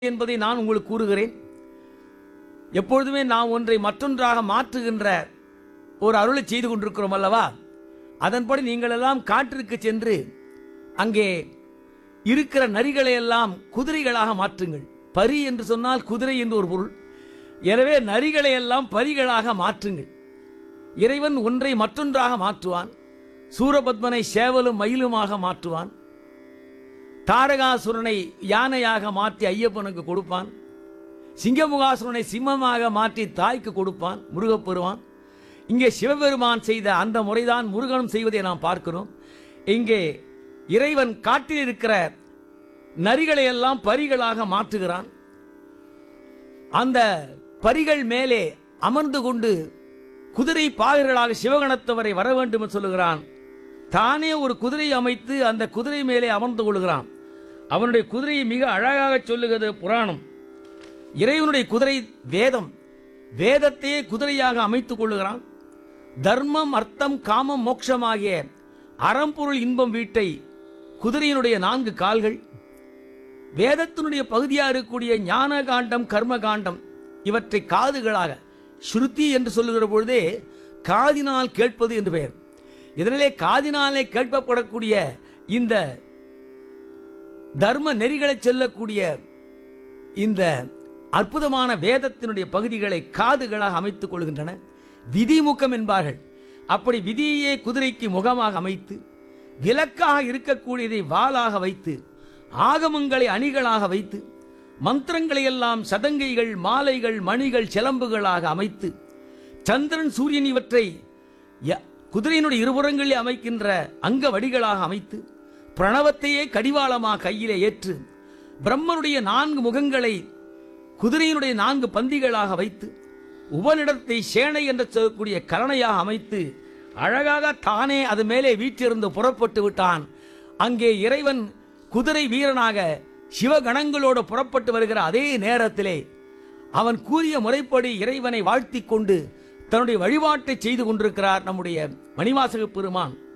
என்பதை நான் உங்களுக்கு கூறுகிறேன் எப்பொழுதுமே நாம் ஒன்றை மற்றொன்றாக மாற்றுகின்ற ஒரு அருளை செய்து கொண்டிருக்கிறோம் அல்லவா அதன்படி நீங்கள் எல்லாம் காட்டிற்கு சென்று அங்கே இருக்கிற நரிகளை எல்லாம் குதிரைகளாக மாற்றுங்கள் பரி என்று சொன்னால் குதிரை என்று ஒரு பொருள் எனவே நரிகளை எல்லாம் பரிகளாக மாற்றுங்கள் இறைவன் ஒன்றை மற்றொன்றாக மாற்றுவான் சூரபத்மனை சேவலும் மயிலுமாக மாற்றுவான் தாரகாசுரனை யானையாக மாற்றி ஐயப்பனுக்கு கொடுப்பான் சிங்கமுகாசுரனை சிம்மமாக மாற்றி தாய்க்கு கொடுப்பான் முருகப்பெருமான் இங்கே சிவபெருமான் செய்த அந்த முறைதான் முருகனும் செய்வதை நாம் பார்க்கிறோம் இங்கே இறைவன் காட்டில் இருக்கிற நரிகளை எல்லாம் பரிகளாக மாற்றுகிறான் அந்த பரிகள் மேலே அமர்ந்து கொண்டு குதிரை பாகர்களாக சிவகணத்தவரை வர வேண்டும் என்று சொல்லுகிறான் தானே ஒரு குதிரை அமைத்து அந்த குதிரை மேலே அமர்ந்து கொள்கிறான் அவனுடைய குதிரையை மிக அழகாக சொல்லுகிறது புராணம் இறைவனுடைய குதிரை வேதம் வேதத்தையே குதிரையாக அமைத்துக் கொள்ளுகிறான் தர்மம் அர்த்தம் காமம் மோட்சமாகிய அறம்பொருள் இன்பம் வீட்டை குதிரையினுடைய நான்கு கால்கள் வேதத்தினுடைய பகுதியாக இருக்கக்கூடிய ஞான காண்டம் கர்ம காண்டம் இவற்றை காதுகளாக ஸ்ருதி என்று சொல்லுகிற பொழுதே காதினால் கேட்பது என்று பெயர் இதனாலே காதினாலே கேட்கப்படக்கூடிய இந்த தர்ம நெறிகளை செல்லக்கூடிய இந்த அற்புதமான வேதத்தினுடைய பகுதிகளை காதுகளாக அமைத்துக் கொள்கின்றன விதிமுகம் என்பார்கள் அப்படி விதியே குதிரைக்கு முகமாக அமைத்து விலக்காக இருக்கக்கூடியதை வாளாக வைத்து ஆகமங்களை அணிகளாக வைத்து மந்திரங்களை எல்லாம் சதங்கைகள் மாலைகள் மணிகள் சிலம்புகளாக அமைத்து சந்திரன் சூரியன் இவற்றை ய- குதிரையினுடைய இருபுறங்களில் அமைக்கின்ற அங்க வடிகளாக அமைத்து பிரணவத்தையே கடிவாளமாக கையிலே ஏற்று பிரம்மனுடைய நான்கு முகங்களை குதிரையினுடைய நான்கு பந்திகளாக வைத்து உபனிடத்தை சேனை என்று சொல்லக்கூடிய கரணையாக அமைத்து அழகாக தானே அது மேலே வீற்றிருந்து புறப்பட்டு விட்டான் அங்கே இறைவன் குதிரை வீரனாக சிவகணங்களோடு புறப்பட்டு வருகிற அதே நேரத்திலே அவன் கூறிய முறைப்படி இறைவனை வாழ்த்திக் கொண்டு தன்னுடைய வழிபாட்டை செய்து கொண்டிருக்கிறார் நம்முடைய மணிவாசக பெருமான்